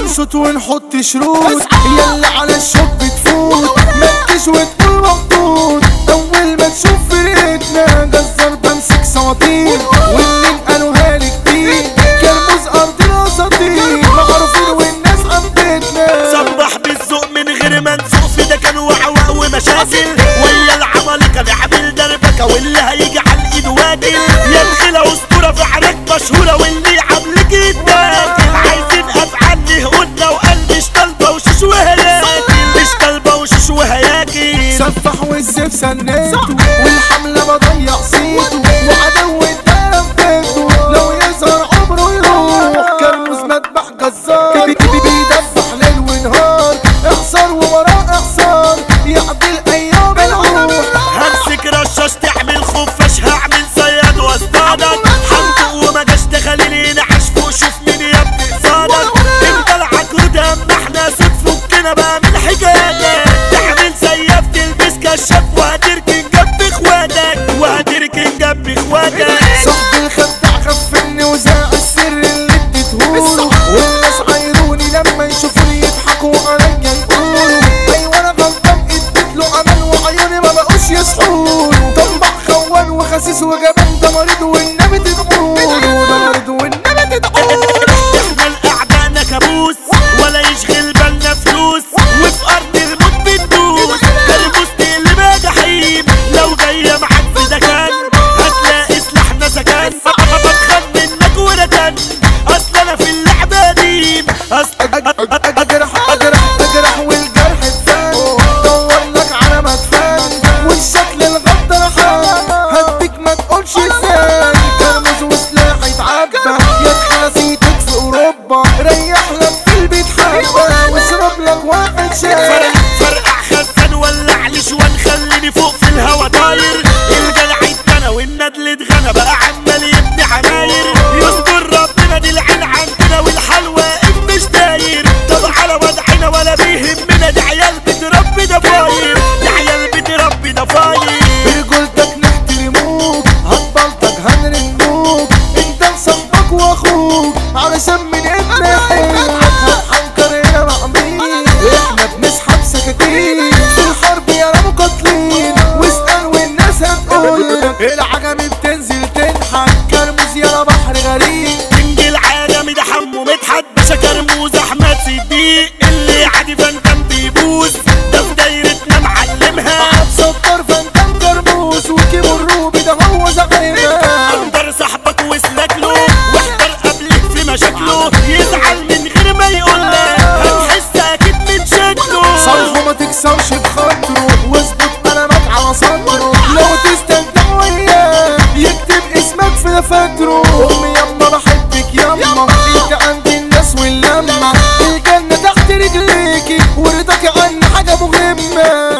هنشط ونحط شروط يلا على الشوك بتفوت مكش وتقول مخطوط اول ما تشوف فرقتنا جزار بمسك سواطين واللي قالوا هالي كتير كرموز ارض الاساطير معروفين والناس حبتنا صبح بالذوق من غير ما نسوق في ده كان وعواء ومشاكل ويا العمالقة نعمل دربكة واللي هيجي على الايد واكل يا الخلا اسطورة في حالك مشهورة واللي عاملك يتاكل عايزين افعال لهقولنا وقال مش طالبة وشوش وهياكل مش طالبة وشوش وهياكل سفح والسيف سنيته والحملة بضيع صيته وعدو الدم بيته لو يظهر عمره يروح كرموز مذبح جزار بيدبح ليل ونهار احصار ووراه احصار يعدي الايام الروح همسك رشاش تعمل خفاش هعمل صياد واصطادك حمد وما جاش تخليني نعش فوق شوف مين يا ابني قصادك انت العجود اما احنا صوت فكنا بقى من حكاياتك تعمل سياف تلبس كشاف وهتركن جنب اخواتك وهتركن جنب اخواتك صاحب الخدع غفلني وزاع السر اللي اديتهوله والناس عايروني لما يشوفوني يضحكوا عليا يقولوا ايوه انا غلطان اديت له امل وعيوني ما بقوش يصحوله طمع خوان وخسيس وجبان ده مريض والنبي تدعوله ده مريض والنبي تدعوله احنا الاعداءنا كابوس ولا يشغل بالنا فلوس وفي ارض الموت بندوس كرموس اللي جحيم لو جايه معاك في دكان هتلاقي سلاحنا سكان بتخن منك وركن اصل انا في اللعبه قديم اصل اجرح اجرح اجرح والجرح اتفان دور لك على مدفن والشكل الغدر حان هديك ما تقولش ازاي كرمز وسلاح يتعبى يا تحاسيتك في اوروبا ريح لك في البيت حبه واشرب لك واحد شاي فرق فرقع خزان ولع لي شوان خليني فوق في الهوا طاير الجدع اتنا والندل اتغنى بقى عمال يبني عماير يستر ربنا دي العين عندنا والحلوى مش داير طب على وضعنا ولا بيهمنا دي عيال بتربي ده فاير دي عيال بتربي ده فاير برجولتك نحترموك هتبلطك هنرموك انت صاحبك واخوك علشان من ابن حيلك هتحنكر هنا مع مين احنا بنسحب سكاكين في الحرب يا مقاتلين واسأل والناس هتقول العجمي بتنزل تضحك كرموز يا بحر غريب كينج العالمي ده حمو مدحت باشا كرموز احمد صديق اللي عادي فانتم بيبوس ده في دايرتنا معلمها عب سطر فانتم كرموز وكيبو الروبي ده هو زعيمها اندر صاحبك واسلك له واحضر قبلك في مشاكله يزعل من غير ما يقول لك هتحس اكيد من شكله صالحه ما تكسرش بخاطره واظبط قلمك على سطره لو تستمتع وياه يكتب اسمك في دفاتره امي يما بحبك يما انت عند الناس واللمة الجنة تحت رجليكي ورضاكي عني حاجة مهمة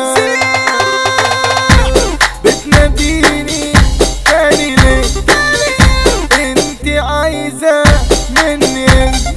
بتناديني تاني ليه انت عايزة مني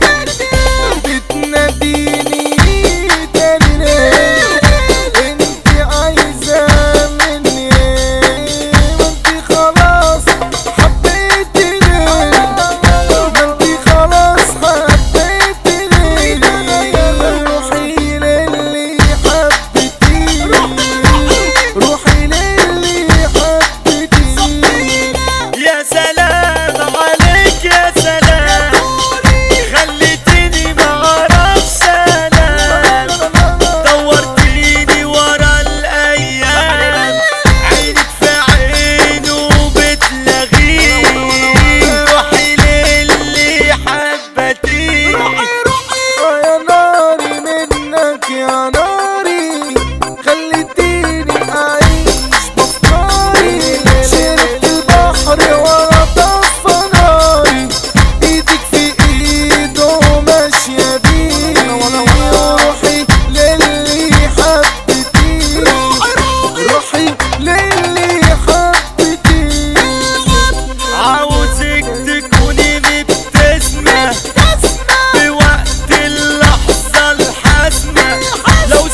بتناديني تاني ليه انت عايزة مني ما انت خلاص حبيتني ما انت خلاص حبيتني روحي للي حبيتيني روحي للي حبيتيني يا سلام عليك يا سلام خليتني ما اعرفش انام دورتيني ورا الايام عينك في عينه بتلغيه روحي للي حبتيني يا ناري منك يا ناري خليتيني اعيش بافكاري شربت البحر ورا طفى ناري ايدك في ايده ماشية بيه روحي للي حبتيني روحي للي حبتيني عاوزك تكوني مبتسمة بوقت اللحظة الحاسمة لو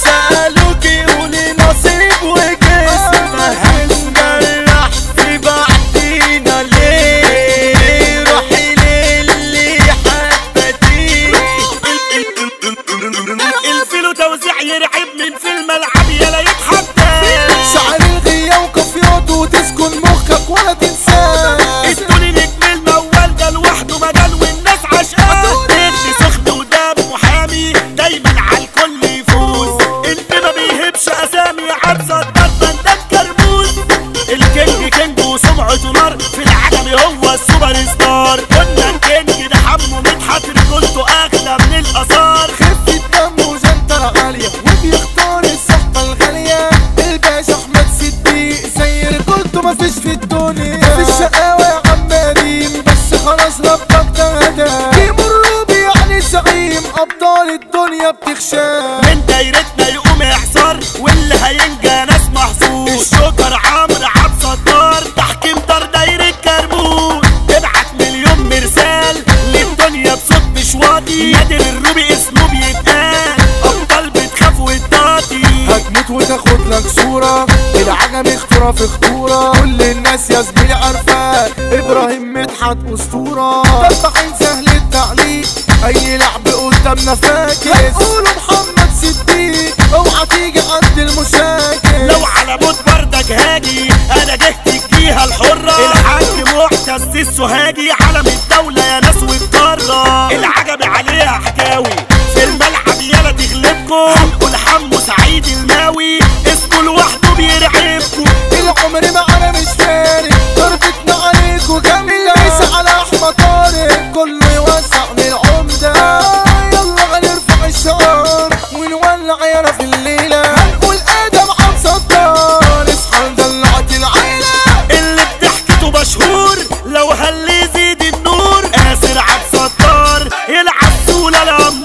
توزيع يرعب من في الملعب يلا يتحدى شعر الغية وكافيات وتسكن مخك ولا تنساه ادوني نجم الموال ده لوحده مجال والناس عشقاه ابن سخن ودم محامي دايما على الكل يفوز اللي ما بيهبش اسامي عبسة ضربة ده كرموز الكينج كينج وسمعته نار في العالم هو السوبر ستار قلنا الكينج ده حمو مدحت رجولته اغلى من الاثار خفة دم وجنطة عالية وبيختار الصحبة الغالية الباشا أحمد صديق زي رجولته مفيش في الدنيا مفيش شقاوة يا عم قديم بس خلاص ربك ده هدى كيمو الروبي يعني زعيم أبطال الدنيا بتخشاه من دايرتنا يقوم اعصار واللي هينجى ناس محظوظ الشوكر عمرو عبد ستار تحكيم دار دايرة كرمون ابعت مليون مرسال للدنيا بصوت مش واطي نادر الروبي اسمه بيتقال ابطال بتخاف وتطاطي هتموت وتاخد لك صورة العجم اختراع في خطورة كل الناس يا زميلي عارفة ابراهيم مدحت اسطورة طبعين سهل التعليق اي لعب قدامنا فاكس هنقوله محمد صديق اوعى تيجي عند المشاكل لو على موت بردك هاجي انا جهت الجيهة الحرة الحاج معتز السوهاجي علم الدولة يا ناس والقارة العجب عليها حكاوي في الملعب يلا تغلبكم هنقول حمو سعيد الماوي اسمه لوحده بيرعبكم العمر معانا مش فارق ضربتنا عليكوا جامدة ليس على احمد طارق كله يوسع للعمدة يلا هنرفع الشعار ونولع يانا في الليلة هنقول ادم عم صدار اصحى دلعت العيلة اللي بضحكته مشهور لو هل يزيد النور قاسر عبد ستار يلعب سولة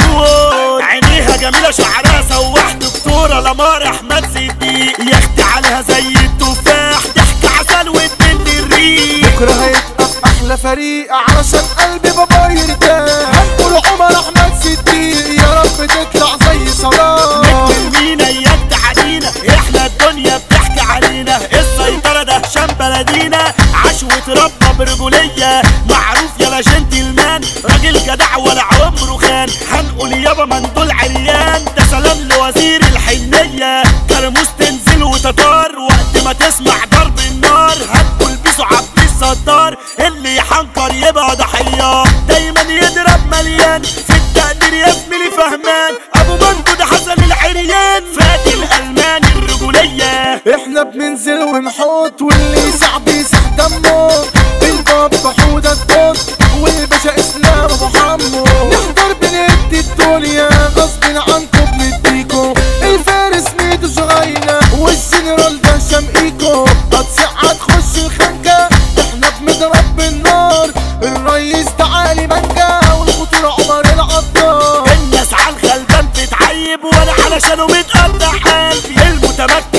الأمور عينيها جميلة شعرها سواح دكتورة لمار أحمد صديق يختي عليها زي التفاح ضحك عسل واتنين الريق بكرة هيبقى في احلى فريق علشان قلبي بابا يرتاح هنقول عمر احمد صديق يا رب تطلع زي صلاح نجم المينا يد علينا احنا الدنيا بتحكي علينا السيطرة ده هشام بلدينا عاش واتربى برجولية معروف يا جنتلمان راجل جدع ولا عمره خان هنقول يابا مندول عريان ده سلام لوزير الحنية كرموس تنزل وتطار وقت ما تسمع ضرب النار هنقول بيسو عبد الستار اللي يحنكر يبقى ضحية دايما يضرب مليان في التقدير يا زميلي فهمان ابو مندو ده حسن العريان فادي الالمان الرجولية احنا بننزل ونحط واللي يسع بيسح دمه الباب حودة الدم والباشا اسلام ابو حمو نحضر بندي الدنيا غصب عنكم بنديكو الفارس ميدو شغينا والجنرال ده شمقيكو هتسعى تخش الخنجة احنا بنضرب بالنار الريس تعالي منجا والخطورة عمر العطار الناس على الغلبان تتعيب وانا علشانه متقطع قلبي المتمكن